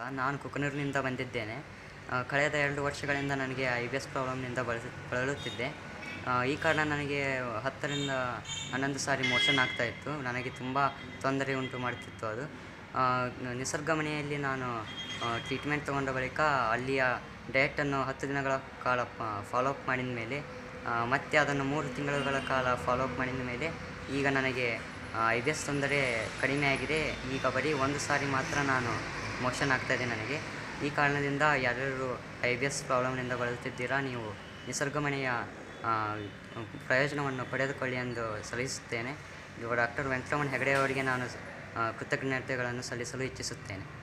ನಾನು ಕುಕನೂರಿನಿಂದ ಬಂದಿದ್ದೇನೆ ಆ, ಕಳೆದ ಎರಡು ವರ್ಷಗಳಿಂದ ನನಗೆ ಐ ಬಿ ಎಸ್ ಪ್ರಾಬ್ಲಮ್ನಿಂದ ಬಳಸಿ ಬಳಲುತ್ತಿದ್ದೆ ಆ, ಈ ಕಾರಣ ನನಗೆ ಹತ್ತರಿಂದ ಹನ್ನೊಂದು ಸಾರಿ ಮೋಷನ್ ಆಗ್ತಾಯಿತ್ತು ನನಗೆ ತುಂಬ ತೊಂದರೆ ಉಂಟು ಮಾಡುತ್ತಿತ್ತು ಅದು ಆ, ನ- ನಿಸರ್ಗ ಮನೆಯಲ್ಲಿ ನಾನು ಟ್ರೀಟ್ಮೆಂಟ್ ತಗೊಂಡ ಬಳಿಕ ಅಲ್ಲಿಯ ಡಯಟನ್ನು ಹತ್ತು ದಿನಗಳ ಕಾಲ ಫಾಲೋ ಅಪ್ ಮಾಡಿದ ಮೇಲೆ ಆ, ಮತ್ತೆ ಅದನ್ನು ಮೂರು ತಿಂಗಳುಗಳ ಕಾಲ ಫಾಲೋ ಅಪ್ ಮಾಡಿದ ಮೇಲೆ ಈಗ ನನಗೆ ಐ ಬಿ ಎಸ್ ತೊಂದರೆ ಕಡಿಮೆ ಆಗಿದೆ ಈಗ ಬರೀ ಒಂದು ಸಾರಿ ಮಾತ್ರ ನಾನು ಮೋಷನ್ ಆಗ್ತಾಯಿದೆ ನನಗೆ ಈ ಕಾರಣದಿಂದ ಯಾರ್ಯಾರು ಐ ಬಿ ಎಸ್ ಪ್ರಾಬ್ಲಮ್ನಿಂದ ಬಳಲುತ್ತಿದ್ದೀರಾ ನೀವು ನಿಸರ್ಗ ಮನೆಯ ಆ, ಪ್ರಯೋಜನವನ್ನು ಪಡೆದುಕೊಳ್ಳಿ ಎಂದು ಸಲ್ಲಿಸುತ್ತೇನೆ ಇವಾಗ ಡಾಕ್ಟರ್ ವೆಂಕಟರಮಣ ಹೆಗಡೆ ಅವರಿಗೆ ನಾನು ಆ, ಕೃತಜ್ಞತೆಗಳನ್ನು ಸಲ್ಲಿಸಲು ಇಚ್ಛಿಸುತ್ತೇನೆ